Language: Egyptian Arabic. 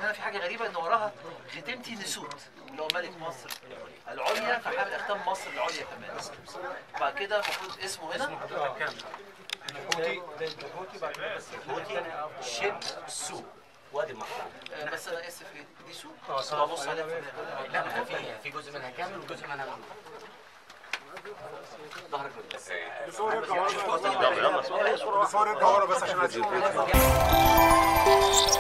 هنا في حاجه غريبه ان وراها ختمتي نسوت اللي هو ملك مصر العليا فحابب اختم مصر العليا كمان بعد كده المفروض اسمه هنا هوتي هوتي بعد كده بس هوتي شد سو وادي المحرم آه، بس انا اسف ايه دي سوق اه صح. ببص عليها في لا ما في في جزء منها كامل وجزء منها ظهرك بس بصور ارجع ورا بس عشان